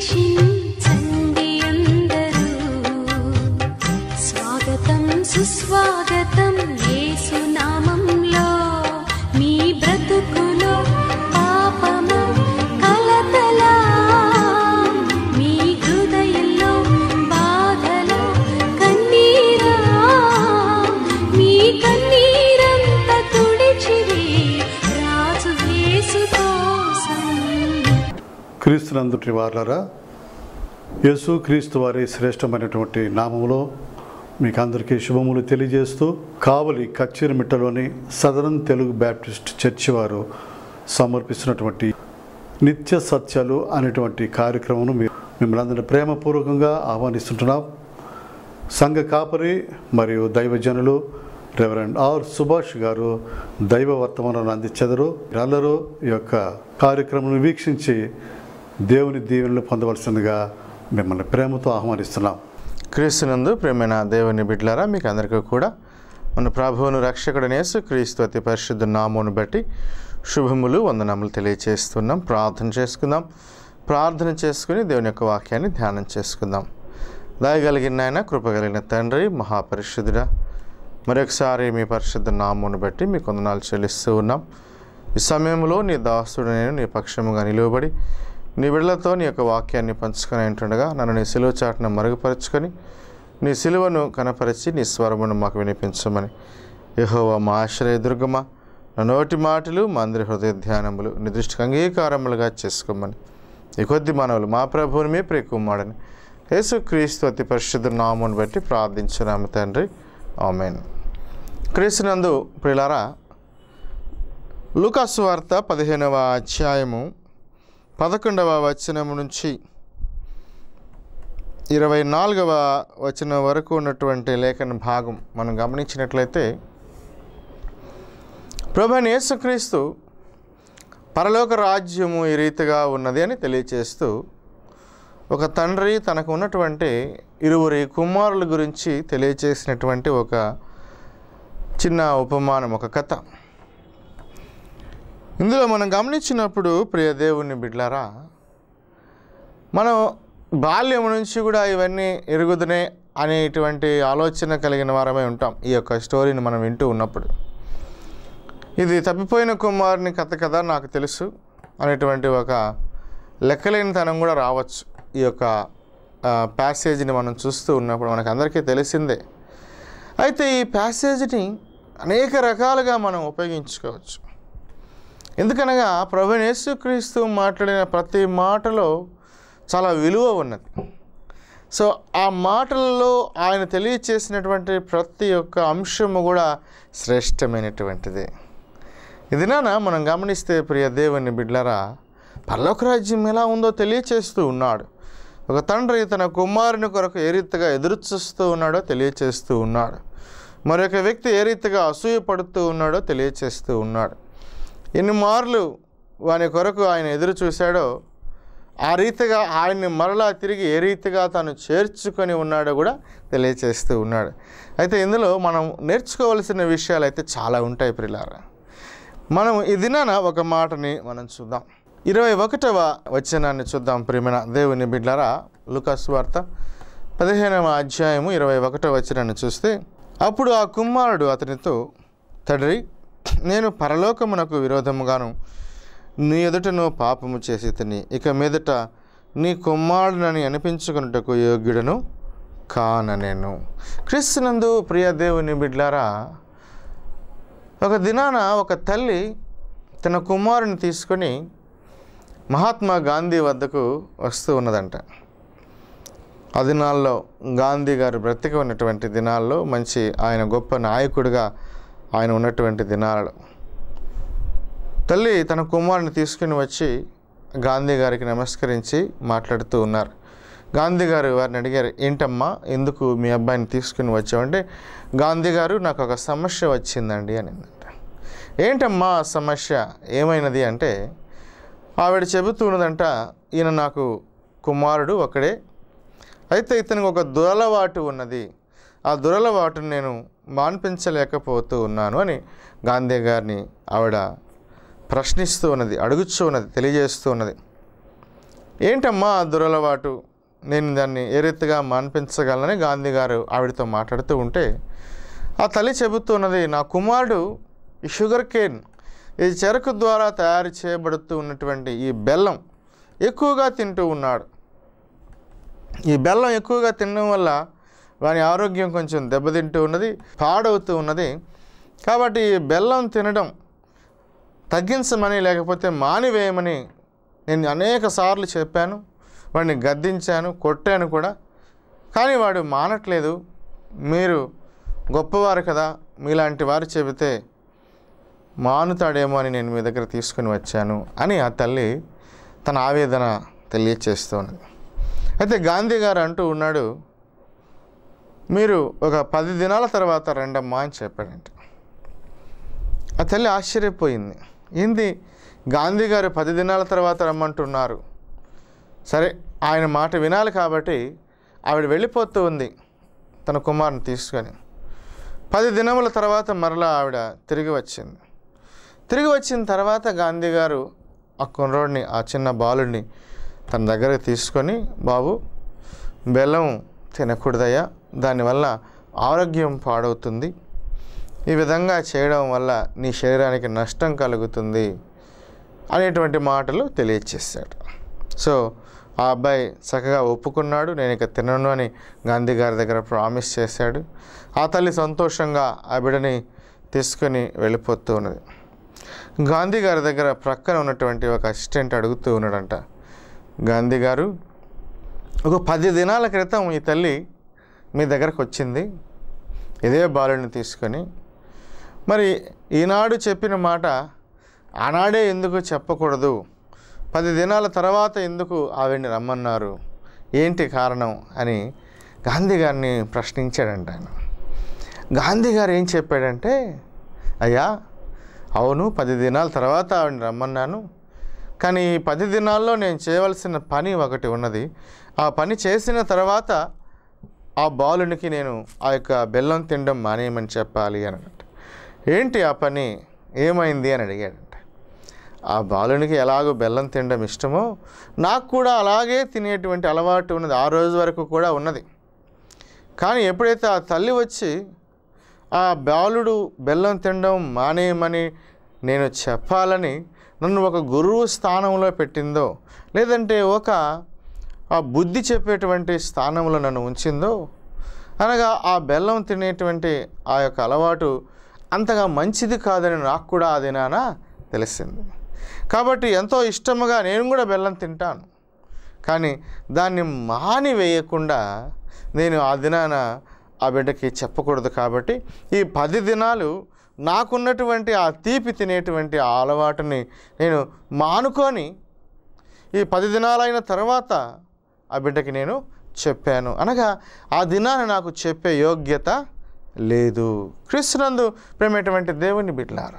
ప్రవేశించండి అందరూ స్వాగతం సుస్వాగతం యేసు నామంలో మీ బ్రతుకులో పాపము కలతలా మీ హృదయంలో బాధలో కన్నీరా మీ కన్నీరంత తుడిచివే రాజు యేసు కోసం క్రీస్తునందుటి వార్లరా యేసు క్రీస్తు వారి శ్రేష్టమైనటువంటి నామములో మీకు అందరికీ శుభములు తెలియజేస్తూ కావలి కచ్చేరిమిట్టలోని సదరన్ తెలుగు బ్యాప్టిస్ట్ చర్చి వారు సమర్పిస్తున్నటువంటి నిత్య సత్యాలు అనేటువంటి కార్యక్రమం మిమ్మల్ని అందరినీ ప్రేమపూర్వకంగా ఆహ్వానిస్తుంటున్నాం సంఘ కాపరి మరియు దైవజనులు రెవరెండ్ ఆర్ సుభాష్ గారు దైవ వర్తమానాన్ని అందించెదరు అందరూ ఈ యొక్క కార్యక్రమం వీక్షించి దేవుని దీవెనలు పొందవలసిందిగా మిమ్మల్ని ప్రేమతో ఆహ్వానిస్తున్నాం క్రీస్తునందు ప్రేమైన దేవుని బిడ్డలారా మీకు అందరికీ కూడా మన ప్రభువును రక్షకుడనేసు క్రీస్తు అతి పరిశుద్ధ నామమును బట్టి శుభములు వందనములు తెలియచేస్తున్నాం ప్రార్థన చేసుకుందాం ప్రార్థన చేసుకుని దేవుని యొక్క వాక్యాన్ని ధ్యానం చేసుకుందాం దయగలిగిన ఆయన కృపగలిగిన తండ్రి మహాపరిశుద్ధుడా మరొకసారి మీ పరిశుద్ధ నామమును బట్టి మీ కొందనాలు చెల్లిస్తూ ఉన్నాం ఈ సమయంలో నీ దాసుడు నేను నీ పక్షముగా నిలువబడి నీ బిడ్డలతో నీ యొక్క వాక్యాన్ని పంచుకొని ఉంటుండగా నన్ను నీ సిలువ చాటును మరుగుపరుచుకొని నీ సిలువను కనపరిచి నీ స్వరమును మాకు వినిపించమని యెహోవా మా ఆశ్రయ దుర్గమ నా నోటి మాటలు మా అందరి హృదయ ధ్యానములు నీ దృష్టికి అంగీకారములుగా చేసుకోమని ఈ కొద్ది మానవులు మా ప్రభువుని మీ ప్రియకుమాడని యేసు క్రీస్తు అతి పరిశుద్ధ నామమును బట్టి ప్రార్థించున్నాము తండ్రి ఆమెన్ క్రీస్తునందు ప్రియులారా లూకాసు వార్త పదిహేనవ అధ్యాయము పదకొండవ వచనం నుంచి ఇరవై నాలుగవ వచనం వరకు ఉన్నటువంటి లేఖన భాగం మనం గమనించినట్లయితే ప్రభు యేసుక్రీస్తు పరలోక రాజ్యము ఈ రీతిగా ఉన్నది అని తెలియచేస్తూ ఒక తండ్రి తనకు ఉన్నటువంటి ఇరువురి కుమారుల గురించి తెలియచేసినటువంటి ఒక చిన్న ఉపమానం ఒక కథ ఇందులో మనం గమనించినప్పుడు ప్రియ దేవుని బిడ్లారా మనం బాల్యం నుంచి కూడా ఇవన్నీ ఎరుగుదనే అనేటువంటి ఆలోచన కలిగిన వారమే ఉంటాం ఈ యొక్క స్టోరీని మనం వింటూ ఉన్నప్పుడు ఇది తప్పిపోయిన కుమారుని కథ కదా నాకు తెలుసు అనేటువంటి ఒక లెక్కలేనితనం కూడా రావచ్చు ఈ యొక్క ప్యాసేజీని మనం చూస్తూ ఉన్నప్పుడు మనకు అందరికీ తెలిసిందే అయితే ఈ ప్యాసేజీని అనేక రకాలుగా మనం ఉపయోగించుకోవచ్చు ఎందుకనగా ప్రభు యేసుక్రీస్తు మాట్లాడిన ప్రతి మాటలో చాలా విలువ ఉన్నది సో ఆ మాటలలో ఆయన తెలియచేసినటువంటి ప్రతి ఒక్క అంశము కూడా శ్రేష్టమైనటువంటిది ఇది నాన్న మనం గమనిస్తే ప్రియ దేవుని బిడ్లరా పర్లోక రాజ్యం ఎలా ఉందో తెలియచేస్తూ ఉన్నాడు ఒక తండ్రి తన కుమారుని కొరకు ఏ రీతిగా ఎదురు చూస్తూ ఉన్నాడో తెలియచేస్తూ ఉన్నాడు మరొక వ్యక్తి ఏ రీతిగా అసూయపడుతూ ఉన్నాడో తెలియచేస్తూ ఉన్నాడు ఎన్ని మార్లు వాని కొరకు ఆయన ఎదురు చూశాడో ఆ రీతిగా ఆయన్ని మరలా తిరిగి ఏ రీతిగా తాను చేర్చుకొని ఉన్నాడో కూడా తెలియచేస్తూ ఉన్నాడు అయితే ఇందులో మనం నేర్చుకోవలసిన విషయాలు అయితే చాలా ఉంటాయి ప్రిలారా మనం ఈ దినాన ఒక మాటని మనం చూద్దాం ఇరవై ఒకటవ వచనాన్ని చూద్దాం ప్రియమైన దేవుని బిడ్లరా లుకాస్ వార్త పదిహేనవ అధ్యాయము ఇరవై ఒకటవ వచనాన్ని చూస్తే అప్పుడు ఆ కుమారుడు అతనితో తండ్రి నేను పరలోకమునకు విరోధముగాను నీ ఎదుటను పాపము చేసి తిని ఇక మీదట నీ కుమారుడనని అనిపించుకున్నటకు యోగ్యుడను కాన నేను క్రీస్తునందు ప్రియ దేవుని బిడ్లారా ఒక దినాన ఒక తల్లి తన కుమారుని తీసుకొని మహాత్మా గాంధీ వద్దకు వస్తూ ఉన్నదంట ఆ దినాల్లో గాంధీ గారు బ్రతికి ఉన్నటువంటి దినాల్లో మంచి ఆయన గొప్ప నాయకుడిగా ఆయన ఉన్నటువంటి దినాలలో తల్లి తన కుమారుని తీసుకుని వచ్చి గాంధీ గారికి నమస్కరించి మాట్లాడుతూ ఉన్నారు గాంధీ గారు వారిని అడిగారు ఏంటమ్మా ఎందుకు మీ అబ్బాయిని తీసుకుని వచ్చావంటే గాంధీ గారు నాకు ఒక సమస్య వచ్చిందండి అని అందంట ఏంటమ్మా ఆ సమస్య ఏమైనది అంటే ఆవిడ చెబుతున్నదంట ఈయన నాకు కుమారుడు ఒకడే అయితే ఇతనికి ఒక దురలవాటు ఉన్నది ఆ దురలవాటును నేను మాన్పించలేకపోతూ ఉన్నాను అని గాంధీ గారిని ఆవిడ ప్రశ్నిస్తూ ఉన్నది అడుగుచూ ఉన్నది తెలియజేస్తూ ఉన్నది ఏంటమ్మా ఆ దురలవాటు నేను దాన్ని ఏ రీతిగా మాన్పించగలనని గాంధీ గారు ఆవిడతో మాట్లాడుతూ ఉంటే ఆ తల్లి చెబుతున్నది నా కుమారుడు ఈ షుగర్ కేన్ ఈ చెరకు ద్వారా తయారు చేయబడుతూ ఉన్నటువంటి ఈ బెల్లం ఎక్కువగా తింటూ ఉన్నాడు ఈ బెల్లం ఎక్కువగా తినడం వల్ల వాని ఆరోగ్యం కొంచెం దెబ్బతింటూ ఉన్నది పాడవుతూ ఉన్నది కాబట్టి ఈ బెల్లం తినడం తగ్గించమని లేకపోతే మానివేయమని నేను అనేక సార్లు చెప్పాను వాడిని గద్దించాను కొట్టాను కూడా కానీ వాడు మానట్లేదు మీరు గొప్పవారు కదా మీలాంటి వారు చెబితే మానుతాడేమో అని నేను మీ దగ్గర తీసుకుని వచ్చాను అని ఆ తల్లి తన ఆవేదన తెలియచేస్తోంది అయితే గాంధీ గారు అంటూ ఉన్నాడు మీరు ఒక పది దినాల తర్వాత రెండమ్మా అని చెప్పాడంట ఆ తల్లి ఆశ్చర్యపోయింది ఏంది గాంధీ గారు పది దినాల తర్వాత రమ్మంటున్నారు సరే ఆయన మాట వినాలి కాబట్టి ఆవిడ వెళ్ళిపోతూ ఉంది తన కుమారుని తీసుకొని పది దినముల తర్వాత మరలా ఆవిడ తిరిగి వచ్చింది తిరిగి వచ్చిన తర్వాత గాంధీ గారు ఆ కుర్రోడిని ఆ చిన్న బాలుడిని తన దగ్గరకు తీసుకొని బాబు బెల్లం తినకూడదయ్యా దానివల్ల ఆరోగ్యం పాడవుతుంది ఈ విధంగా చేయడం వల్ల నీ శరీరానికి నష్టం కలుగుతుంది అనేటువంటి మాటలు తెలియచేశాడు సో ఆ అబ్బాయి చక్కగా ఒప్పుకున్నాడు నేను ఇక తినను అని గాంధీ గారి దగ్గర ప్రామిస్ చేశాడు ఆ తల్లి సంతోషంగా ఆ బిడ్డని తీసుకొని వెళ్ళిపోతూ ఉన్నది గాంధీ గారి దగ్గర ప్రక్కన ఉన్నటువంటి ఒక అసిస్టెంట్ అడుగుతూ ఉన్నాడంట గాంధీ గారు ఒక పది దినాల క్రితం ఈ తల్లి మీ దగ్గరకు వచ్చింది ఇదే బాలుని తీసుకొని మరి ఈనాడు చెప్పిన మాట ఆనాడే ఎందుకు చెప్పకూడదు పది దినాల తర్వాత ఎందుకు ఆవిడ్ని రమ్మన్నారు ఏంటి కారణం అని గాంధీ గారిని ప్రశ్నించాడంట ఆయన గాంధీ గారు ఏం చెప్పాడంటే అయ్యా అవును పది దినాల తర్వాత ఆవిడని రమ్మన్నాను కానీ ఈ పది దినాల్లో నేను చేయవలసిన పని ఒకటి ఉన్నది ఆ పని చేసిన తర్వాత ఆ బాలునికి నేను ఆ యొక్క బెల్లం తినడం మానేయమని చెప్పాలి అని అన్నట్టు ఏంటి ఆ పని ఏమైంది అని అడిగాడంట ఆ బాలునికి ఎలాగో బెల్లం తినడం ఇష్టమో నాకు కూడా అలాగే తినేటువంటి అలవాటు ఉన్నది ఆ రోజు వరకు కూడా ఉన్నది కానీ ఎప్పుడైతే ఆ తల్లి వచ్చి ఆ బాలుడు బెల్లం తినడం మానేయమని నేను చెప్పాలని నన్ను ఒక గురువు స్థానంలో పెట్టిందో లేదంటే ఒక ఆ బుద్ధి చెప్పేటువంటి స్థానంలో నన్ను ఉంచిందో అనగా ఆ బెల్లం తినేటువంటి ఆ యొక్క అలవాటు అంతగా మంచిది కాదని నాకు కూడా ఆ దినాన తెలిసింది కాబట్టి ఎంతో ఇష్టముగా నేను కూడా బెల్లం తింటాను కానీ దాన్ని మాని వేయకుండా నేను ఆ దినాన ఆ బిడ్డకి చెప్పకూడదు కాబట్టి ఈ పది దినాలు నాకున్నటువంటి ఆ తీపి తినేటువంటి ఆ అలవాటుని నేను మానుకొని ఈ పది దినాలైన తర్వాత ఆ బిడ్డకి నేను చెప్పాను అనగా ఆ దినాన నాకు చెప్పే యోగ్యత లేదు క్రీస్తునందు ప్రేమటువంటి దేవుని బిడ్డలారా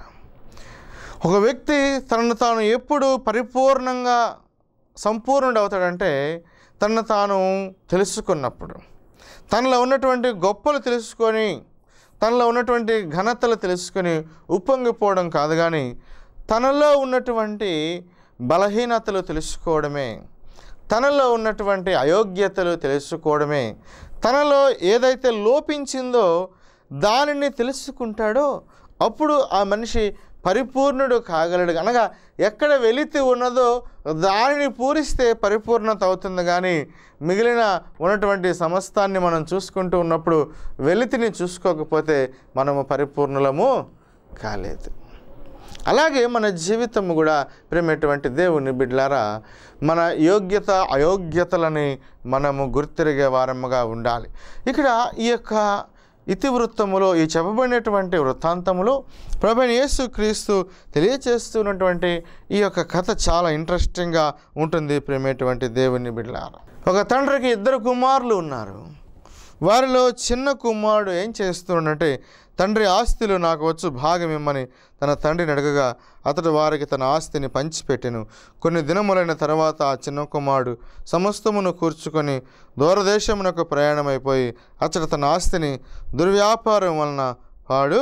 ఒక వ్యక్తి తనను తాను ఎప్పుడు పరిపూర్ణంగా సంపూర్ణుడు అవుతాడంటే తనను తాను తెలుసుకున్నప్పుడు తనలో ఉన్నటువంటి గొప్పలు తెలుసుకొని తనలో ఉన్నటువంటి ఘనతలు తెలుసుకొని ఉప్పొంగిపోవడం కాదు కానీ తనలో ఉన్నటువంటి బలహీనతలు తెలుసుకోవడమే తనలో ఉన్నటువంటి అయోగ్యతలు తెలుసుకోవడమే తనలో ఏదైతే లోపించిందో దానిని తెలుసుకుంటాడో అప్పుడు ఆ మనిషి పరిపూర్ణుడు కాగలడు అనగా ఎక్కడ వెలితి ఉన్నదో దానిని పూరిస్తే పరిపూర్ణత అవుతుంది కానీ మిగిలిన ఉన్నటువంటి సమస్తాన్ని మనం చూసుకుంటూ ఉన్నప్పుడు వెలితిని చూసుకోకపోతే మనము పరిపూర్ణులము కాలేదు అలాగే మన జీవితం కూడా ప్రేమటువంటి దేవుని బిడ్డలారా మన యోగ్యత అయోగ్యతలని మనము గుర్తిరిగే వారముగా ఉండాలి ఇక్కడ ఈ యొక్క ఇతివృత్తములో ఈ చెప్పబడినటువంటి వృత్తాంతములో ప్రభు యేసు క్రీస్తు తెలియచేస్తున్నటువంటి ఈ యొక్క కథ చాలా ఇంట్రెస్టింగ్గా ఉంటుంది ప్రేమేటువంటి దేవుని బిడ్డలారా ఒక తండ్రికి ఇద్దరు కుమారులు ఉన్నారు వారిలో చిన్న కుమారుడు ఏం చేస్తున్నాడంటే తండ్రి ఆస్తిలో నాకు వచ్చు భాగం ఇమ్మని తన తండ్రిని అడగగా అతడు వారికి తన ఆస్తిని పంచిపెట్టెను కొన్ని దినములైన తర్వాత ఆ చిన్న కుమారుడు సమస్తమును కూర్చుకొని దూరదేశమునకు ప్రయాణమైపోయి అతడు తన ఆస్తిని దుర్వ్యాపారం వలన పాడు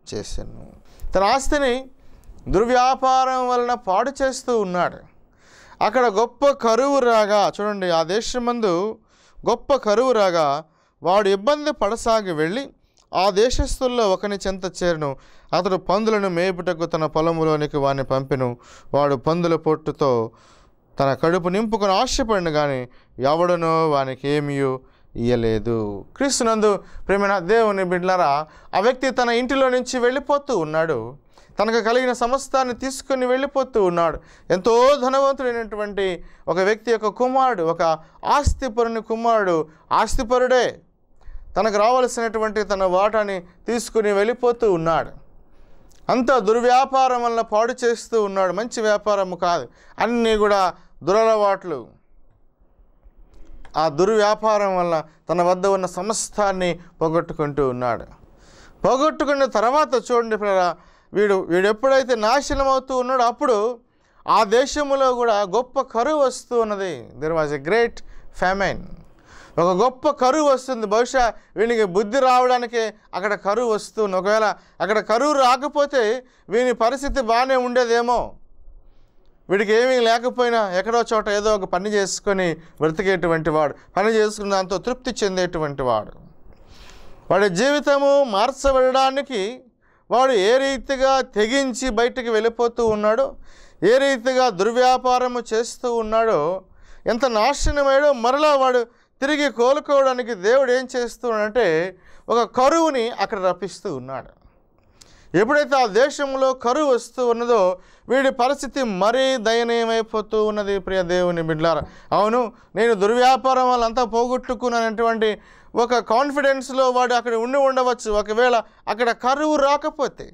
చేశాను తన ఆస్తిని దుర్వ్యాపారం వలన పాడు చేస్తూ ఉన్నాడు అక్కడ గొప్ప కరువు రాగా చూడండి ఆ దేశమందు గొప్ప కరువు రాగా వాడు ఇబ్బంది పడసాగి వెళ్ళి ఆ దేశస్థుల్లో ఒకని చెంత చేరును అతడు పందులను మేపుటకు తన పొలములోనికి వాడిని పంపెను వాడు పందుల పొట్టుతో తన కడుపు నింపుకొని ఆశపడిన కానీ ఎవడనో వానికి ఏమీయో ఇయ్యలేదు క్రీస్తునందు ప్రేమైన దేవుని బిడ్లరా ఆ వ్యక్తి తన ఇంటిలో నుంచి వెళ్ళిపోతూ ఉన్నాడు తనకు కలిగిన సమస్తాన్ని తీసుకొని వెళ్ళిపోతూ ఉన్నాడు ఎంతో ధనవంతుడైనటువంటి ఒక వ్యక్తి యొక్క కుమారుడు ఒక ఆస్తిపరుని కుమారుడు ఆస్తిపరుడే తనకు రావలసినటువంటి తన వాటాని తీసుకుని వెళ్ళిపోతూ ఉన్నాడు అంత దుర్వ్యాపారం వల్ల పాడు చేస్తూ ఉన్నాడు మంచి వ్యాపారం కాదు అన్నీ కూడా దురలవాట్లు ఆ దుర్వ్యాపారం వల్ల తన వద్ద ఉన్న సమస్తాన్ని పోగొట్టుకుంటూ ఉన్నాడు పోగొట్టుకున్న తర్వాత చూడండి ప్రియులారా, వీడు వీడు ఎప్పుడైతే నాశనం అవుతూ ఉన్నాడో అప్పుడు ఆ దేశంలో కూడా గొప్ప కరువు వస్తూ ఉన్నది there was a great famine ఒక గొప్ప కరువు వస్తుంది బహుశా వీనికి బుద్ధి రావడానికి అక్కడ కరువు వస్తుంది ఒకవేళ అక్కడ కరువు రాకపోతే వీని పరిస్థితి బాగానే ఉండేదేమో వీడికి ఏమీ లేకపోయినా ఎక్కడో చోట ఏదో ఒక పని చేసుకొని బ్రతికేటువంటి వాడు పని చేసుకున్న దాంతో తృప్తి చెందేటువంటి వాడు వాడి జీవితము మార్చబడడానికి వాడు ఏ రీతిగా తెగించి బయటికి వెళ్ళిపోతూ ఉన్నాడో ఏ రీతిగా దుర్వ్యాపారము చేస్తూ ఉన్నాడో ఎంత నాశనమయ్యాడో మరలా వాడు తిరిగి కోలుకోవడానికి దేవుడు ఏం చేస్తున్నాడంటే ఒక కరువుని అక్కడ రప్పిస్తూ ఉన్నాడు ఎప్పుడైతే ఆ దేశంలో కరువు వస్తూ ఉన్నదో వీడి పరిస్థితి మరీ దయనీయమైపోతూ ఉన్నది ప్రియ దేవుని బిడ్లార అవును నేను దుర్వ్యాపారం వల్ల అంతా పోగొట్టుకున్నటువంటి ఒక కాన్ఫిడెన్స్లో వాడు అక్కడ ఉండి ఉండవచ్చు ఒకవేళ అక్కడ కరువు రాకపోతే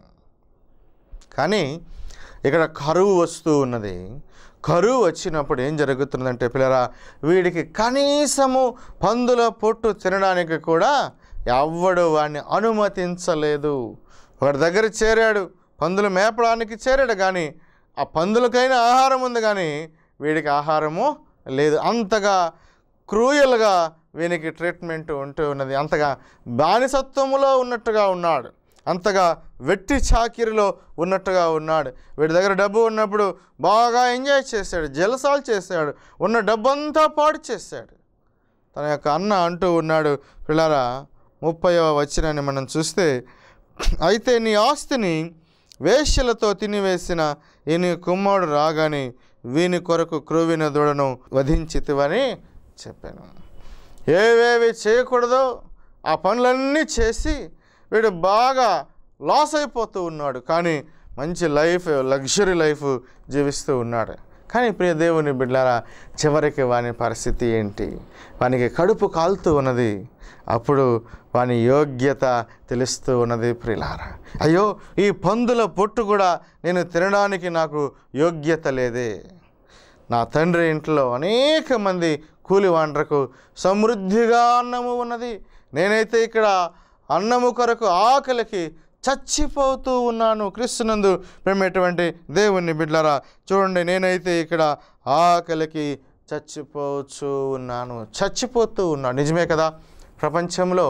కానీ ఇక్కడ కరువు వస్తూ ఉన్నది కరువు వచ్చినప్పుడు ఏం జరుగుతుందంటే పిల్లరా వీడికి కనీసము పందుల పొట్టు తినడానికి కూడా ఎవ్వడు వాడిని అనుమతించలేదు ఒకటి దగ్గర చేరాడు పందులు మేపడానికి చేరాడు కానీ ఆ పందులకైనా ఆహారం ఉంది కానీ వీడికి ఆహారము లేదు అంతగా క్రూయల్గా వీనికి ట్రీట్మెంట్ ఉంటూ ఉన్నది అంతగా బానిసత్వములో ఉన్నట్టుగా ఉన్నాడు అంతగా వెట్టి చాకిరిలో ఉన్నట్టుగా ఉన్నాడు వీడి దగ్గర డబ్బు ఉన్నప్పుడు బాగా ఎంజాయ్ చేశాడు జలసాలు చేశాడు ఉన్న డబ్బంతా పాడు చేశాడు తన యొక్క అన్న అంటూ ఉన్నాడు పిల్లరా ముప్పైవ వచ్చినని మనం చూస్తే అయితే నీ ఆస్తిని వేశ్యలతో తినివేసిన ఈ నీ కుమారుడు రాగానే వీని కొరకు క్రూవిన దూడను వధించితివని చెప్పాను ఏవేవి చేయకూడదో ఆ పనులన్నీ చేసి వీడు బాగా లాస్ అయిపోతూ ఉన్నాడు కానీ మంచి లైఫ్ లగ్జరీ లైఫ్ జీవిస్తూ ఉన్నాడు కానీ ప్రియ దేవుని బిడ్డారా చివరికి వాని పరిస్థితి ఏంటి వానికి కడుపు కాలుతూ ఉన్నది అప్పుడు వాని యోగ్యత తెలుస్తూ ఉన్నది ప్రిలారా అయ్యో ఈ పందుల పొట్టు కూడా నేను తినడానికి నాకు యోగ్యత లేదే నా తండ్రి ఇంట్లో అనేక మంది కూలి వాండ్రకు సమృద్ధిగా అన్నము ఉన్నది నేనైతే ఇక్కడ అన్నము కొరకు ఆకలికి చచ్చిపోతూ ఉన్నాను క్రీస్తునందు మేమేటువంటి దేవుని బిడ్లరా చూడండి నేనైతే ఇక్కడ ఆకలికి చచ్చిపోతూ ఉన్నాను చచ్చిపోతూ ఉన్నాను నిజమే కదా ప్రపంచంలో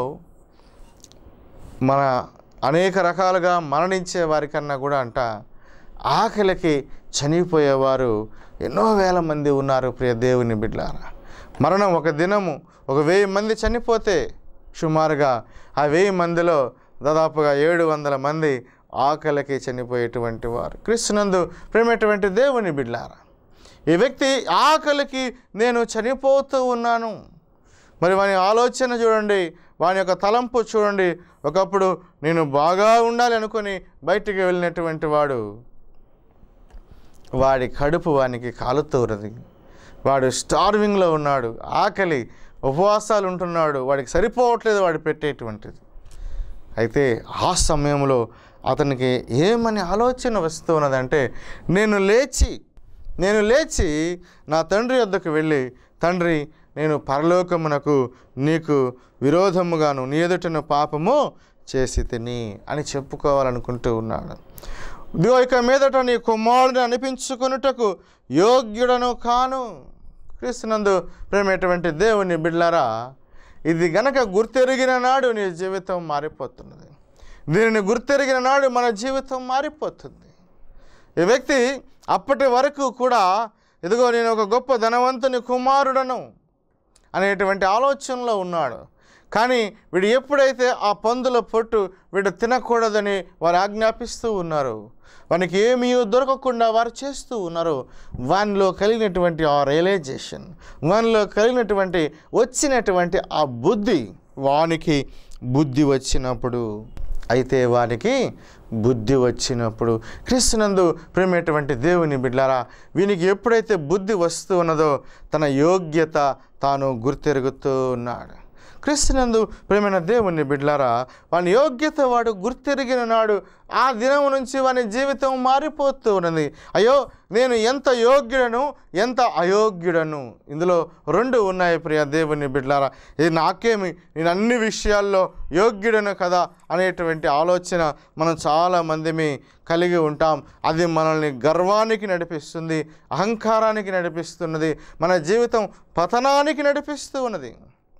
మన అనేక రకాలుగా మరణించే వారికన్నా కూడా అంట ఆకలికి చనిపోయేవారు ఎన్నో వేల మంది ఉన్నారు ప్రియ దేవుని బిడ్లారా మరణం ఒక దినము ఒక వెయ్యి మంది చనిపోతే సుమారుగా ఆ వెయ్యి మందిలో దాదాపుగా ఏడు వందల మంది ఆకలికి చనిపోయేటువంటి వారు క్రీస్తునందు ప్రేమటువంటి దేవుని బిడ్లారా ఈ వ్యక్తి ఆకలికి నేను చనిపోతూ ఉన్నాను మరి వాని ఆలోచన చూడండి వాని యొక్క తలంపు చూడండి ఒకప్పుడు నేను బాగా ఉండాలి అనుకొని బయటికి వెళ్ళినటువంటి వాడు వాడి కడుపు వానికి కాలుతూ ఉన్నది వాడు స్టార్వింగ్లో ఉన్నాడు ఆకలి ఉపవాసాలు ఉంటున్నాడు వాడికి సరిపోవట్లేదు వాడు పెట్టేటువంటిది అయితే ఆ సమయంలో అతనికి ఏమని ఆలోచన వస్తూ ఉన్నదంటే నేను లేచి నేను లేచి నా తండ్రి వద్దకు వెళ్ళి తండ్రి నేను పరలోకమునకు నీకు విరోధముగాను నీ ఎదుటిన పాపము చేసి తిని అని చెప్పుకోవాలనుకుంటూ ఉన్నాడు ఇదిగో ఇక మీదట నీ కుమారుడిని అనిపించుకొనుటకు యోగ్యుడను కాను క్రీస్తునందు ప్రేమేటువంటి దేవుని బిడ్లారా ఇది గనక గుర్తెరిగిన నాడు నీ జీవితం మారిపోతున్నది దీనిని గుర్తెరిగిన నాడు మన జీవితం మారిపోతుంది ఈ వ్యక్తి అప్పటి వరకు కూడా ఇదిగో నేను ఒక గొప్ప ధనవంతుని కుమారుడను అనేటువంటి ఆలోచనలో ఉన్నాడు కానీ వీడు ఎప్పుడైతే ఆ పందుల పొట్టు వీడు తినకూడదని వారు ఆజ్ఞాపిస్తూ ఉన్నారు వానికి ఏమీ దొరకకుండా వారు చేస్తూ ఉన్నారు వానిలో కలిగినటువంటి ఆ రియలైజేషన్ వానిలో కలిగినటువంటి వచ్చినటువంటి ఆ బుద్ధి వానికి బుద్ధి వచ్చినప్పుడు అయితే వానికి బుద్ధి వచ్చినప్పుడు క్రీస్తునందు ప్రేమేటువంటి దేవుని బిడ్లారా వీనికి ఎప్పుడైతే బుద్ధి వస్తూ ఉన్నదో తన యోగ్యత తాను గుర్తెరుగుతూ ఉన్నాడు క్రీస్తునందు ప్రేమైన దేవుని బిడ్లారా వాని యోగ్యత వాడు గుర్తెరిగిన నాడు ఆ దినం నుంచి వాని జీవితం మారిపోతూ ఉన్నది అయ్యో నేను ఎంత యోగ్యుడను ఎంత అయోగ్యుడను ఇందులో రెండు ఉన్నాయి ప్రియ దేవుని బిడ్లారా ఇది నాకేమి నేను అన్ని విషయాల్లో యోగ్యుడను కదా అనేటువంటి ఆలోచన మనం చాలా మందిమి కలిగి ఉంటాం అది మనల్ని గర్వానికి నడిపిస్తుంది అహంకారానికి నడిపిస్తున్నది మన జీవితం పతనానికి నడిపిస్తూ ఉన్నది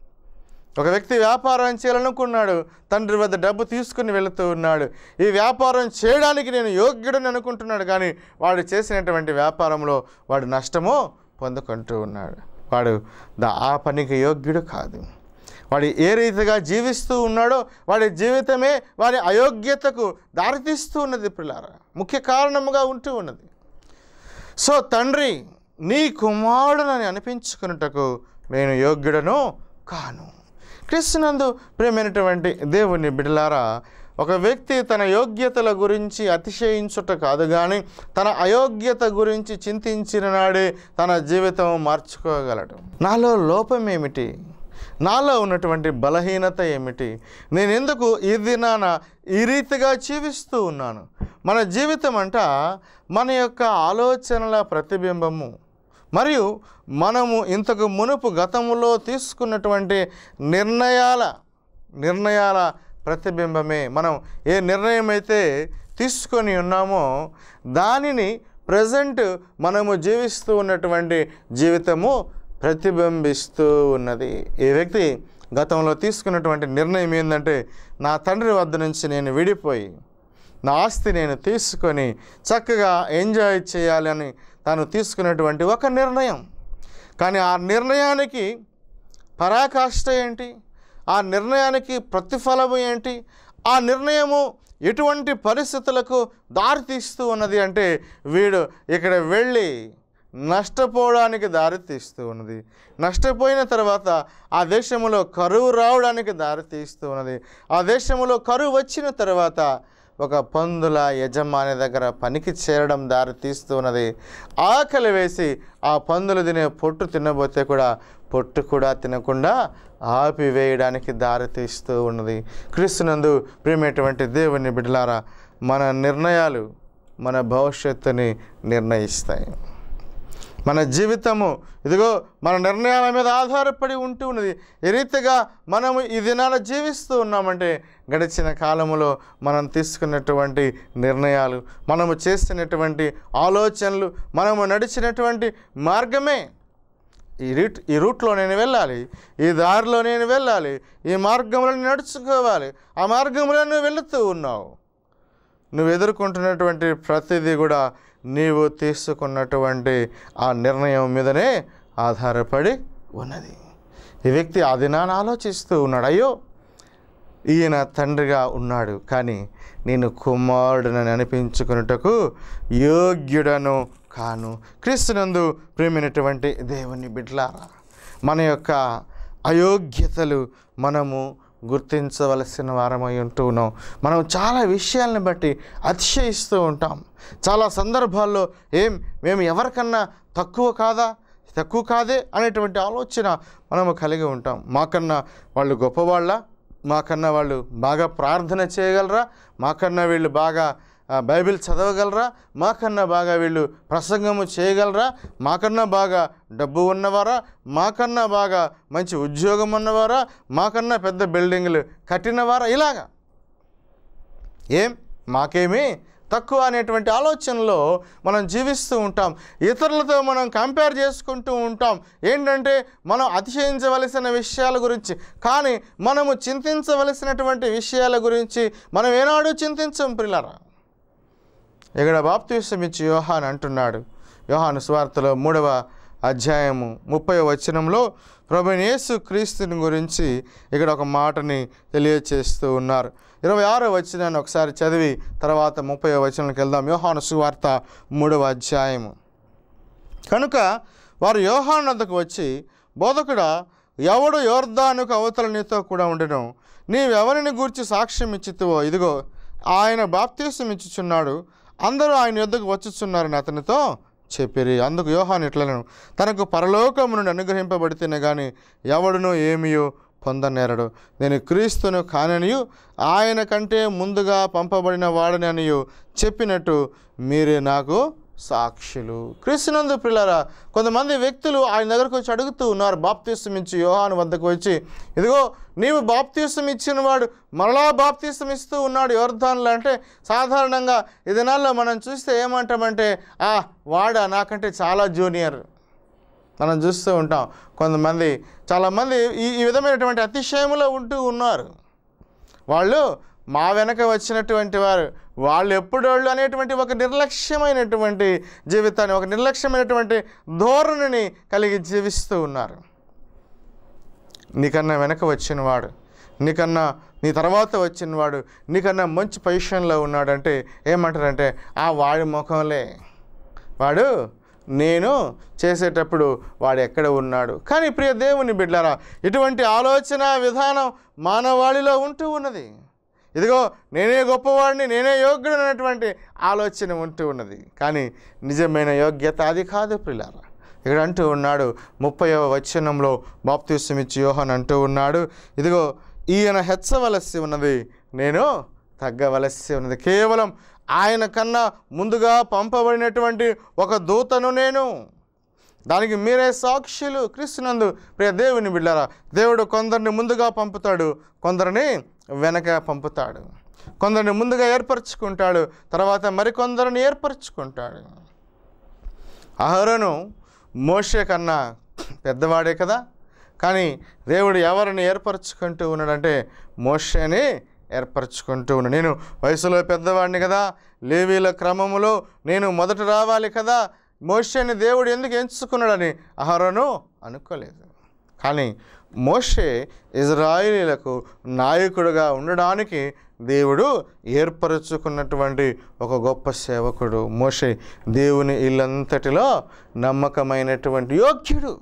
ఒక వ్యక్తి వ్యాపారం చేయాలనుకున్నాడు తండ్రి వద్ద డబ్బు తీసుకుని వెళుతూ ఉన్నాడు ఈ వ్యాపారం చేయడానికి నేను యోగ్యుడని అనుకుంటున్నాడు కానీ వాడు చేసినటువంటి వ్యాపారంలో వాడు నష్టమో పొందుకుంటూ ఉన్నాడు వాడు దా ఆ పనికి యోగ్యుడు కాదు వాడు ఏ రీతిగా జీవిస్తూ ఉన్నాడో వాడి జీవితమే వాడి అయోగ్యతకు దారితీస్తూ ఉన్నది పిల్లారా ముఖ్య కారణముగా ఉంటూ ఉన్నది సో తండ్రి నీ కుమారుడనని అనిపించుకున్నటకు నేను యోగ్యుడను కాను క్రీస్తునందు ప్రేమైనటువంటి దేవుని బిడలారా ఒక వ్యక్తి తన యోగ్యతల గురించి అతిశయించుట కాదు కానీ తన అయోగ్యత గురించి చింతించిన నాడే తన జీవితం మార్చుకోగలడు నాలో లోపం ఏమిటి నాలో ఉన్నటువంటి బలహీనత ఏమిటి నేను ఎందుకు ఈ దినాన ఈ రీతిగా జీవిస్తూ ఉన్నాను మన జీవితం అంట మన యొక్క ఆలోచనల ప్రతిబింబము మరియు మనము ఇంతకు మునుపు గతములో తీసుకున్నటువంటి నిర్ణయాల నిర్ణయాల ప్రతిబింబమే మనం ఏ నిర్ణయం అయితే తీసుకొని ఉన్నామో దానిని ప్రజెంట్ మనము జీవిస్తూ ఉన్నటువంటి జీవితము ప్రతిబింబిస్తూ ఉన్నది ఈ వ్యక్తి గతంలో తీసుకున్నటువంటి నిర్ణయం ఏంటంటే నా తండ్రి వద్ద నుంచి నేను విడిపోయి నా ఆస్తి నేను తీసుకొని చక్కగా ఎంజాయ్ చేయాలని తాను తీసుకున్నటువంటి ఒక నిర్ణయం కానీ ఆ నిర్ణయానికి పరాకాష్ట ఏంటి ఆ నిర్ణయానికి ప్రతిఫలము ఏంటి ఆ నిర్ణయము ఎటువంటి పరిస్థితులకు దారితీస్తూ ఉన్నది అంటే వీడు ఇక్కడ వెళ్ళి నష్టపోవడానికి దారితీస్తూ ఉన్నది నష్టపోయిన తర్వాత ఆ దేశంలో కరువు రావడానికి దారితీస్తూ ఉన్నది ఆ దేశంలో కరువు వచ్చిన తర్వాత ఒక పందుల యజమాని దగ్గర పనికి చేరడం దారి తీస్తూ ఉన్నది ఆకలి వేసి ఆ పందులు తినే పొట్టు తినబోతే కూడా పొట్టు కూడా తినకుండా ఆపివేయడానికి దారి తీస్తూ ఉన్నది క్రీస్తునందు ప్రేమేటువంటి దేవుని బిడ్డలారా మన నిర్ణయాలు మన భవిష్యత్తుని నిర్ణయిస్తాయి మన జీవితము ఇదిగో మన నిర్ణయాల మీద ఆధారపడి ఉంటూ ఉన్నది ఈ రీతిగా మనము ఈ దినాన జీవిస్తూ ఉన్నామంటే గడిచిన కాలములో మనం తీసుకున్నటువంటి నిర్ణయాలు మనము చేసినటువంటి ఆలోచనలు మనము నడిచినటువంటి మార్గమే ఈ రూట్ ఈ రూట్లో నేను వెళ్ళాలి ఈ దారిలో నేను వెళ్ళాలి ఈ మార్గంలో నేను నడుచుకోవాలి ఆ మార్గంలో నువ్వు వెళుతూ ఉన్నావు నువ్వు ఎదుర్కొంటున్నటువంటి ప్రతిదీ కూడా నీవు తీసుకున్నటువంటి ఆ నిర్ణయం మీదనే ఆధారపడి ఉన్నది ఈ వ్యక్తి ఆ దినాన్ని ఆలోచిస్తూ ఉన్నాడు అయ్యో ఈయన తండ్రిగా ఉన్నాడు కానీ నేను కుమారుడనని అనిపించుకున్నటకు యోగ్యుడను కాను క్రీస్తునందు ప్రేమైనటువంటి దేవుని బిడ్లారా మన యొక్క అయోగ్యతలు మనము గుర్తించవలసిన వారమై ఉంటూ ఉన్నాం మనం చాలా విషయాలను బట్టి అతిశయిస్తూ ఉంటాం చాలా సందర్భాల్లో ఏం మేము ఎవరికన్నా తక్కువ కాదా తక్కువ కాదే అనేటువంటి ఆలోచన మనము కలిగి ఉంటాం మాకన్నా వాళ్ళు గొప్పవాళ్ళ మాకన్నా వాళ్ళు బాగా ప్రార్థన చేయగలరా మాకన్నా వీళ్ళు బాగా ఆ, బైబిల్ చదవగలరా మాకన్నా బాగా వీళ్ళు ప్రసంగము చేయగలరా మాకన్నా బాగా డబ్బు ఉన్నవారా మాకన్నా బాగా మంచి ఉద్యోగం ఉన్నవారా మాకన్నా పెద్ద బిల్డింగ్లు కట్టినవారా ఇలాగా ఏం మాకేమీ తక్కువ అనేటువంటి ఆలోచనలో మనం జీవిస్తూ ఉంటాం ఇతరులతో మనం కంపేర్ చేసుకుంటూ ఉంటాం ఏంటంటే మనం అతిశయించవలసిన విషయాల గురించి కానీ మనము చింతించవలసినటువంటి విషయాల గురించి మనం ఏనాడు చింతించం పిల్లరా ఇక్కడ బాప్తీసం ఇచ్చి యోహాన్ అంటున్నాడు యోహాను స్వార్థలో మూడవ అధ్యాయము ముప్పై వచనంలో ప్రభు యేసు క్రీస్తుని గురించి ఇక్కడ ఒక మాటని తెలియచేస్తూ ఉన్నారు ఇరవై ఆరో వచనాన్ని ఒకసారి చదివి తర్వాత ముప్పై వచనంకి వెళ్దాం యోహాను సువార్త మూడవ అధ్యాయము కనుక వారు యోహాను వద్దకు వచ్చి బోధకుడా ఎవడు యోర్దానుకు అవతల నీతో కూడా ఉండను నీవెవరిని గూర్చి సాక్ష్యం ఇచ్చితివో ఇదిగో ఆయన బాప్తీసం ఇచ్చుచున్నాడు అందరూ ఆయన యొద్దకు వచ్చుచున్నారని అతనితో చెప్పిరి అందుకు యోహాను ఇట్లను తనకు పరలోకము నుండి అనుగ్రహింపబడితేనే కానీ ఎవడునూ ఏమియో పొందనేరడు నేను క్రీస్తును కాననియు ఆయన కంటే ముందుగా పంపబడిన వాడని అనియు చెప్పినట్టు మీరే నాకు సాక్షులు క్రీస్తునందు పిల్లరా కొంతమంది వ్యక్తులు ఆయన దగ్గరకు వచ్చి అడుగుతూ ఉన్నారు బాప్తీసం ఇచ్చి యోహాను వద్దకు వచ్చి ఇదిగో నీవు బాప్తీసం ఇచ్చిన వాడు మరలా బాప్తీసం ఇస్తూ ఉన్నాడు యోర్ధాన్లో అంటే సాధారణంగా ఈ దినాల్లో మనం చూస్తే ఏమంటామంటే ఆ వాడా నాకంటే చాలా జూనియర్ మనం చూస్తూ ఉంటాం కొంతమంది చాలామంది ఈ ఈ విధమైనటువంటి అతిశయములో ఉంటూ ఉన్నారు వాళ్ళు మా వెనక వచ్చినటువంటి వారు వాళ్ళు ఎప్పుడోళ్ళు అనేటువంటి ఒక నిర్లక్ష్యమైనటువంటి జీవితాన్ని ఒక నిర్లక్ష్యమైనటువంటి ధోరణిని కలిగి జీవిస్తూ ఉన్నారు నీకన్నా వెనక వచ్చినవాడు నీకన్నా నీ తర్వాత వచ్చినవాడు నీకన్నా మంచి పొజిషన్లో ఉన్నాడంటే ఏమంటారంటే ఆ వాడి ముఖంలే వాడు నేను చేసేటప్పుడు వాడు ఎక్కడ ఉన్నాడు కానీ ప్రియ దేవుని బిడ్డారా ఇటువంటి ఆలోచన విధానం మానవాళిలో ఉంటూ ఉన్నది ఇదిగో నేనే గొప్పవాడిని నేనే యోగ్యుడు అనేటువంటి ఆలోచన ఉంటూ ఉన్నది కానీ నిజమైన యోగ్యత అది కాదు ప్రిలారా ఇక్కడ అంటూ ఉన్నాడు ముప్పైవ వచనంలో బాప్తీసం ఇచ్చి యోహన్ అంటూ ఉన్నాడు ఇదిగో ఈయన హెచ్చవలసి ఉన్నది నేను తగ్గవలసి ఉన్నది కేవలం ఆయన కన్నా ముందుగా పంపబడినటువంటి ఒక దూతను నేను దానికి మీరే సాక్షులు క్రీస్తునందు ప్రియ దేవుని బిడ్డారా దేవుడు కొందరిని ముందుగా పంపుతాడు కొందరిని వెనక పంపుతాడు కొందరిని ముందుగా ఏర్పరచుకుంటాడు తర్వాత మరికొందరిని ఏర్పరచుకుంటాడు అహరోను మోషే కన్నా పెద్దవాడే కదా కానీ దేవుడు ఎవరిని ఏర్పరచుకుంటూ ఉన్నాడంటే మోషేని ఏర్పరచుకుంటూ ఉన్నాడు నేను వయసులో పెద్దవాడిని కదా లేవీల క్రమములో నేను మొదట రావాలి కదా మోషేని దేవుడు ఎందుకు ఎంచుకున్నాడని అహరోను అనుకోలేదు కానీ మోషే ఇజ్రాయిలీలకు నాయకుడుగా ఉండడానికి దేవుడు ఏర్పరచుకున్నటువంటి ఒక గొప్ప సేవకుడు మోషే దేవుని ఇల్లంతటిలో నమ్మకమైనటువంటి యోగ్యుడు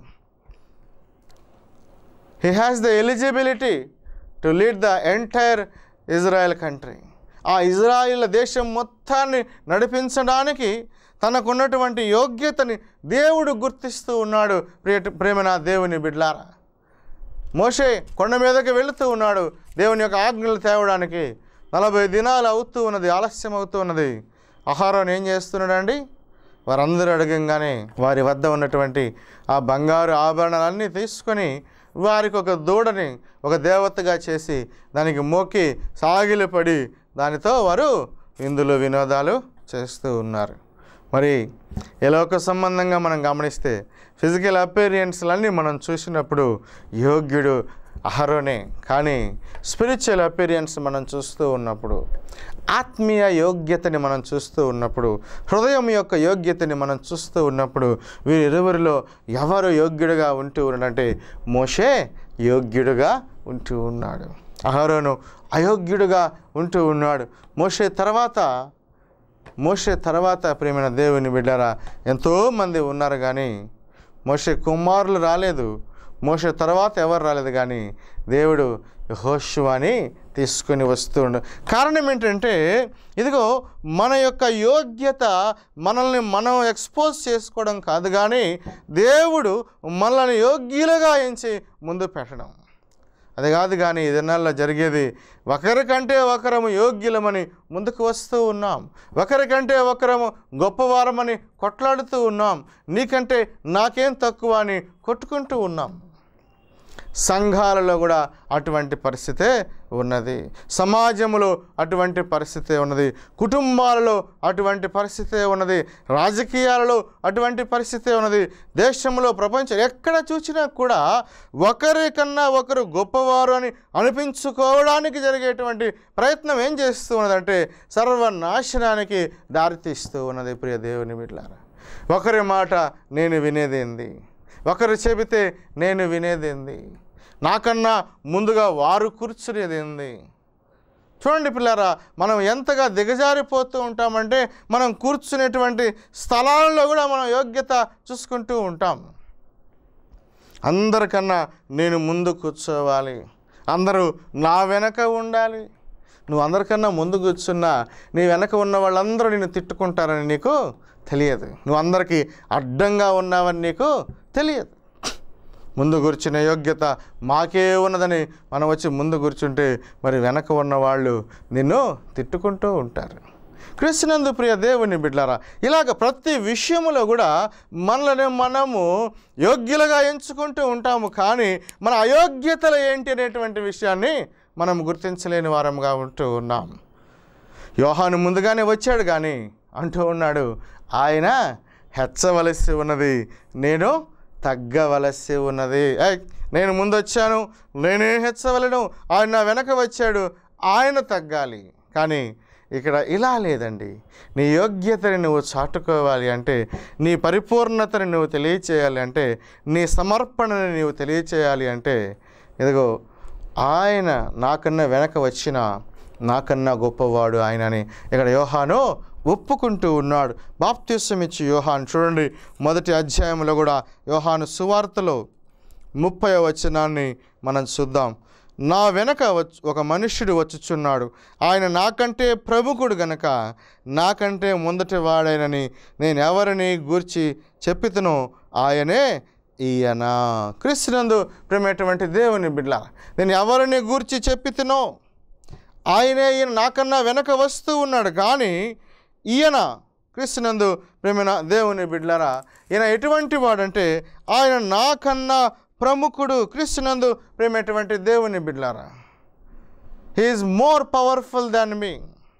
he has the eligibility to lead the entire Israel country ఆ ఇజ్రాయిల్ దేశం మొత్తాన్ని నడిపించడానికి తనకున్నటువంటి యోగ్యతని దేవుడు గుర్తిస్తూ ఉన్నాడు ప్రియ ప్రేమన దేవుని బిడ్లారా మోషే కొండ మీదకి వెళుతూ ఉన్నాడు దేవుని యొక్క ఆజ్ఞలు తేవడానికి నలభై దినాలు అవుతూ ఉన్నది ఆలస్యం అవుతూ ఉన్నది ఆహారం ఏం చేస్తున్నాడండి వారందరూ అడగంగానే వారి వద్ద ఉన్నటువంటి ఆ బంగారు ఆభరణాలన్నీ తీసుకొని వారికి ఒక దూడని ఒక దేవతగా చేసి దానికి మోకి సాగిలపడి దానితో వారు ఇందులో వినోదాలు చేస్తూ ఉన్నారు మరి ఎలోక సంబంధంగా మనం గమనిస్తే ఫిజికల్ అపీరియన్స్లన్నీ మనం చూసినప్పుడు యోగ్యుడు అహరోనే కానీ స్పిరిచువల్ అపీరియన్స్ మనం చూస్తూ ఉన్నప్పుడు ఆత్మీయ యోగ్యతని మనం చూస్తూ ఉన్నప్పుడు హృదయం యొక్క యోగ్యతని మనం చూస్తూ ఉన్నప్పుడు వీరిరువురిలో ఎవరు యోగ్యుడుగా ఉంటూ ఉన్నాడంటే మోషే యోగ్యుడుగా ఉంటూ ఉన్నాడు అహరోను అయోగ్యుడుగా ఉంటూ ఉన్నాడు మోషే తర్వాత మోషే తర్వాత ప్రేమైన దేవుని బిడ్డారా ఎంతోమంది ఉన్నారు కానీ మోషే కుమారులు రాలేదు మోషే తర్వాత ఎవరు రాలేదు కానీ దేవుడు హోషువాని తీసుకొని వస్తుండు కారణం ఏంటంటే ఇదిగో మన యొక్క యోగ్యత మనల్ని మనం ఎక్స్పోజ్ చేసుకోవడం కాదు కానీ దేవుడు మనల్ని యోగ్యులుగా ఎంచి ముందు పెట్టడం అది కాదు కానీ ఈ దినాల్లో జరిగేది ఒకరికంటే ఒకరము యోగ్యులమని ముందుకు వస్తూ ఉన్నాం ఒకరికంటే ఒకరము గొప్పవారమని కొట్లాడుతూ ఉన్నాం నీకంటే నాకేం తక్కువ అని కొట్టుకుంటూ ఉన్నాం సంఘాలలో కూడా అటువంటి పరిస్థితే ఉన్నది సమాజంలో అటువంటి పరిస్థితే ఉన్నది కుటుంబాలలో అటువంటి పరిస్థితే ఉన్నది రాజకీయాలలో అటువంటి పరిస్థితే ఉన్నది దేశంలో ప్రపంచం ఎక్కడ చూసినా కూడా ఒకరికన్నా ఒకరు గొప్పవారు అని అనిపించుకోవడానికి జరిగేటువంటి ప్రయత్నం ఏం చేస్తూ ఉన్నదంటే సర్వనాశనానికి దారితీస్తూ ఉన్నది ప్రియ దేవుని బిడ్లారా ఒకరి మాట నేను వినేదేంది ఒకరు చెబితే నేను వినేదేంది నాకన్నా ముందుగా వారు కూర్చునేదేంది చూడండి పిల్లరా మనం ఎంతగా దిగజారిపోతూ ఉంటామంటే మనం కూర్చునేటువంటి స్థలాల్లో కూడా మనం యోగ్యత చూసుకుంటూ ఉంటాం అందరికన్నా నేను ముందు కూర్చోవాలి అందరూ నా వెనక ఉండాలి నువ్వు అందరికన్నా ముందు కూర్చున్నా నీ వెనక ఉన్న వాళ్ళందరూ నిన్ను తిట్టుకుంటారని నీకు తెలియదు నువ్వు అందరికీ అడ్డంగా ఉన్నావని నీకు తెలియదు ముందు కూర్చునే యోగ్యత మాకే ఉన్నదని మనం వచ్చి ముందు కూర్చుంటే మరి వెనక ఉన్న వాళ్ళు నిన్ను తిట్టుకుంటూ ఉంటారు క్రిస్తునందు ప్రియ దేవుని బిడ్లారా ఇలాగ ప్రతి విషయములో కూడా మనల్ని మనము యోగ్యులుగా ఎంచుకుంటూ ఉంటాము కానీ మన అయోగ్యతలు ఏంటి అనేటువంటి విషయాన్ని మనం గుర్తించలేని వారంగా ఉంటూ ఉన్నాం యోహాను ముందుగానే వచ్చాడు కానీ అంటూ ఉన్నాడు ఆయన హెచ్చవలసి ఉన్నది నేను తగ్గవలసి ఉన్నది ఏయ్, నేను ముందు వచ్చాను నేనే హెచ్చవలను ఆయన నా వెనక వచ్చాడు ఆయన తగ్గాలి కానీ ఇక్కడ ఇలా లేదండి నీ యోగ్యతని నువ్వు చాటుకోవాలి అంటే నీ పరిపూర్ణతని నువ్వు తెలియచేయాలి అంటే నీ సమర్పణని నువ్వు తెలియచేయాలి అంటే ఇదిగో ఆయన నాకన్నా వెనక వచ్చిన నాకన్నా గొప్పవాడు ఆయన అని ఇక్కడ యోహాను ఒప్పుకుంటూ ఉన్నాడు బాప్తీసం ఇచ్చి యోహాను చూడండి మొదటి అధ్యాయంలో కూడా యోహాను సువార్తలో ముప్పై వచనాన్ని మనం చూద్దాం నా వెనక వచ్చి ఒక మనుష్యుడు వచ్చుచున్నాడు ఆయన నాకంటే ప్రముఖుడు గనక నాకంటే ముందటి వాడైనని నేను ఎవరిని గూర్చి చెప్పితనో ఆయనే ఈయన క్రీస్తునందు ప్రేమటువంటి దేవుని బిడ్డ నేను ఎవరిని గూర్చి చెప్పితనో ఆయనే ఈయన నాకన్నా వెనక వస్తూ ఉన్నాడు కానీ ఈయన క్రీస్తునందు ప్రేమైన దేవుని బిడ్లరా ఈయన ఎటువంటి వాడంటే ఆయన నాకన్నా ప్రముఖుడు క్రీస్తునందు ప్రేమటువంటి దేవుని బిడ్లారా he is more powerful than me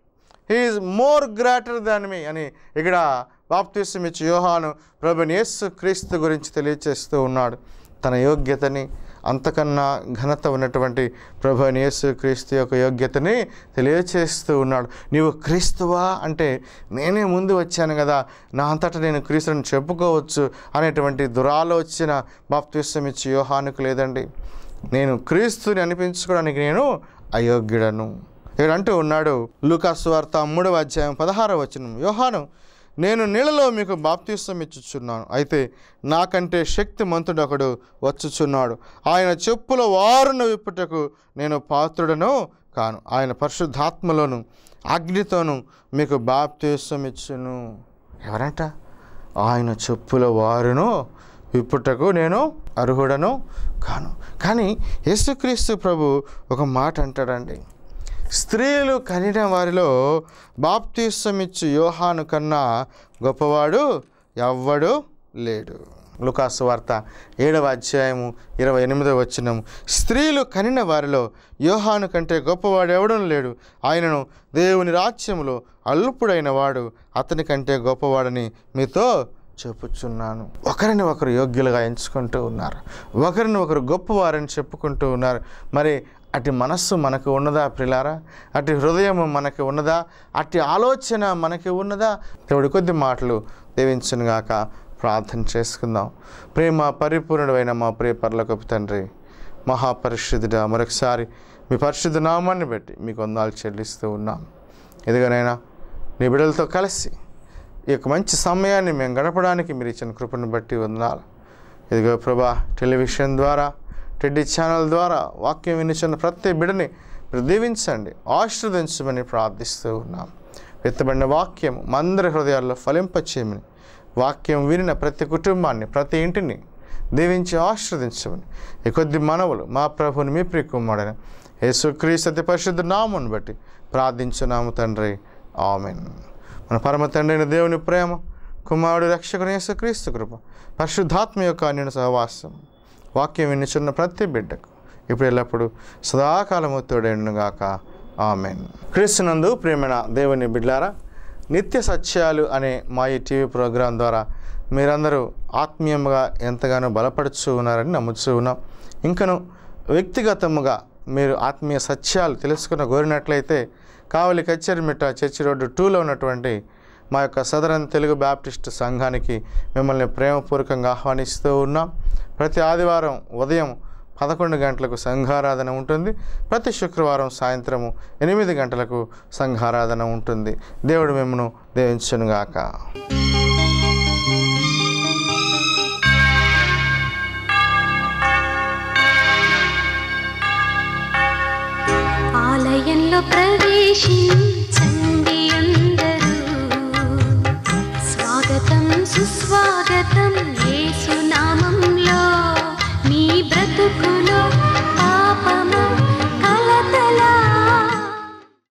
he is more greater than me అని ఇక్కడ బాప్తీసం ఇచ్చి యోహాను ప్రభుని యేసు క్రీస్తు గురించి తెలియచేస్తూ ఉన్నాడు తన యోగ్యతని అంతకన్నా ఘనత ఉన్నటువంటి ప్రభు అయిన యేసు క్రీస్తు యొక్క యోగ్యతని తెలియచేస్తూ ఉన్నాడు నీవు క్రీస్తువా అంటే నేనే ముందు వచ్చాను కదా నా అంతటా నేను క్రీస్తుని చెప్పుకోవచ్చు అనేటువంటి దురాలోచన బాప్తీసం ఇచ్చి యోహానుకు లేదండి నేను క్రీస్తుని అనిపించుకోవడానికి నేను అయోగ్యుడను ఇక్కడ అంటూ ఉన్నాడు లూకాసు వార్త మూడవ అధ్యాయం పదహారవ వచనం యోహాను నేను నీళ్ళలో మీకు బాప్తీసం ఇచ్చుచున్నాను అయితే నాకంటే శక్తిమంతుడు ఒకడు వచ్చుచున్నాడు ఆయన చెప్పుల వారును విప్పుటకు నేను పాత్రుడను కాను ఆయన పరిశుద్ధాత్మలోను అగ్నితోను మీకు బాప్తీసం ఇచ్చును ఎవరంట ఆయన చెప్పుల వారును విప్పుటకు నేను అర్హుడను కాను కానీ యేసుక్రీస్తు ప్రభు ఒక మాట అంటాడండి స్త్రీలు కనిన వారిలో బాప్తీసమిచ్చు యోహాను కన్నా గొప్పవాడు ఎవ్వడు లేడు లుకాసు వార్త ఏడవ అధ్యాయము ఇరవై ఎనిమిదవ వచనము స్త్రీలు కనిన వారిలో యోహాను కంటే గొప్పవాడు ఎవడం లేడు ఆయనను దేవుని రాజ్యములో అల్పుడైన వాడు అతని కంటే గొప్పవాడని మీతో చెప్పుచున్నాను ఒకరిని ఒకరు యోగ్యులుగా ఎంచుకుంటూ ఉన్నారు ఒకరిని ఒకరు గొప్పవారని చెప్పుకుంటూ ఉన్నారు మరి అటు మనస్సు మనకు ఉన్నదా ప్రిలారా అటు హృదయం మనకి ఉన్నదా అటు ఆలోచన మనకి ఉన్నదా దేవుడి కొద్ది మాటలు దీవించునుగాక ప్రార్థన చేసుకుందాం ప్రేమ పరిపూర్ణుడైన మా ప్రియ పర్లకపు తండ్రి మహాపరిశుద్ధుడా మరొకసారి మీ పరిశుద్ధ నామాన్ని బట్టి మీకు వందాలు చెల్లిస్తూ ఉన్నాం ఎదుగనైనా నీ బిడ్డలతో కలిసి ఈ యొక్క మంచి సమయాన్ని మేము గడపడానికి మీరు ఇచ్చిన కృపను బట్టి వందనాలు ఇదిగో ప్రభా టెలివిజన్ ద్వారా టెడ్డీ ఛానల్ ద్వారా వాక్యం వినిచిన ప్రతి బిడని మీరు దీవించండి ఆశీర్వదించమని ప్రార్థిస్తూ ఉన్నాం విత్తబడిన వాక్యం మందరి హృదయాల్లో ఫలింపచేయమని వాక్యం వినిన ప్రతి కుటుంబాన్ని ప్రతి ఇంటిని దీవించి ఆశీర్వదించమని ఈ కొద్ది మనవులు మా ప్రభుని మీ ప్రియకుమాడని యేసుక్రీస్తు అతి పరిశుద్ధ నామను బట్టి ప్రార్థించున్నాము తండ్రి ఆమెన్ మన పరమ తండ్రైన దేవుని ప్రేమ కుమారుడు రక్షకుని యేసుక్రీస్తు కృప పరిశుద్ధాత్మ యొక్క అన్యుని సహవాసం వాక్యం వినిచున్న ప్రతి బిడ్డకు ఇప్పుడు ఎల్లప్పుడు సదాకాలము తోడేండుగాక ఆమెన్ క్రీస్తునందు ప్రేమైన దేవుని బిడ్లారా నిత్య సత్యాలు అనే మా ఈ టీవీ ప్రోగ్రాం ద్వారా మీరందరూ ఆత్మీయంగా ఎంతగానో బలపడుచు ఉన్నారని నమ్ముతూ ఉన్నాం ఇంకను వ్యక్తిగతముగా మీరు ఆత్మీయ సత్యాలు తెలుసుకున్న కోరినట్లయితే కావలి కచ్చేరిమిట్ట చర్చి రోడ్డు టూలో ఉన్నటువంటి మా యొక్క సదరన్ తెలుగు బ్యాప్టిస్ట్ సంఘానికి మిమ్మల్ని ప్రేమపూర్వకంగా ఆహ్వానిస్తూ ఉన్నాం ప్రతి ఆదివారం ఉదయం పదకొండు గంటలకు సంఘారాధన ఉంటుంది ప్రతి శుక్రవారం సాయంత్రము ఎనిమిది గంటలకు సంఘారాధన ఉంటుంది దేవుడు మిమ్మను దీవించునుగాక ఆలయంలో ప్రవేశించండి అందరూ స్వాగతం సుస్వాగతం యేసునామంలో మీ బ్రతుకులు